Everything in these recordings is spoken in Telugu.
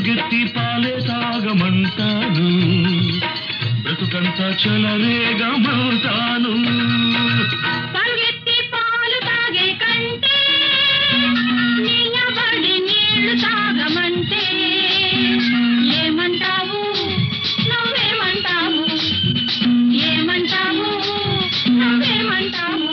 పరుగెత్తి పాలే తాగమంటాను బ్రతుకంతా చెలరేగమంటాను పరుగెత్తి పాలు తాగే కంటే నిలబడి నీళ్లు తాగమంటే ఏమంటావు నువ్వేమంటావు ఏమంటావు నువ్వేమంటావు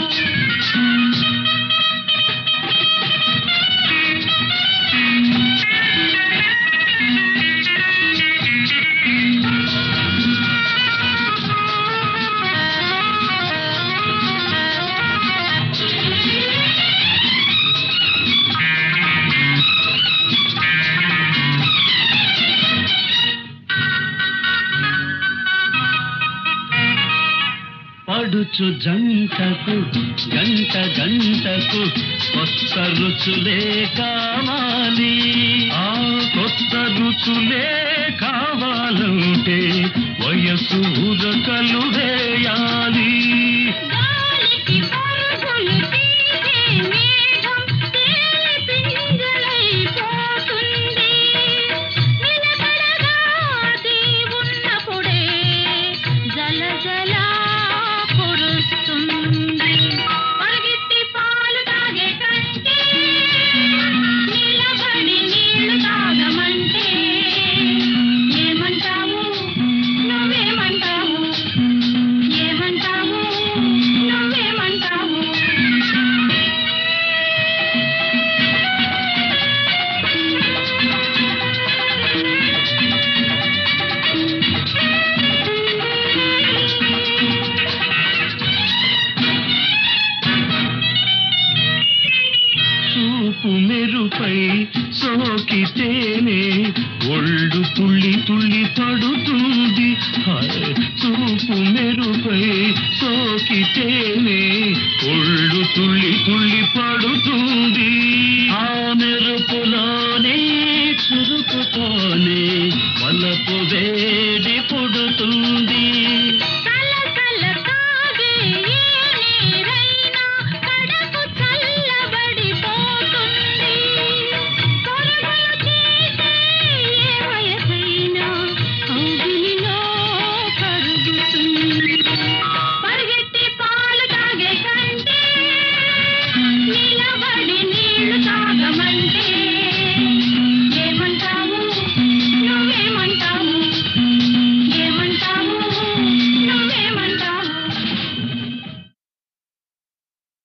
పడుచు జంటకు గంట గంటకు కొత్త రుచులే కావాలి ఆ కొత్త రుచులే కావాలంటే వయసు ఉరకలు వేయాలి గాలికి పరుగులు తీసే మేఘం తేలి పింజలైపోతుంది నిలకడగా అది ఉన్నప్పుడే జలజల కురుస్తుంది పరిగెత్తి పాలు తాగే కంటే నిలబడి నీళ్లు తాగమంటే ఏమంటావు నువ్వేమంటావు ఏమంటావు నువ్వేమంటావు చూపు మెరుపై సోకితేనే ఒళ్ళు తుళ్ళి తుళ్ళి పడుతుంది హాయ్, చూపు మెరుపై సోకితేనే ఒళ్ళు తుళ్ళి తుళ్ళి పడుతుంది ఆ మెరుపులోనే చురుకుతోనే వలపు వేడి పుడుతుంది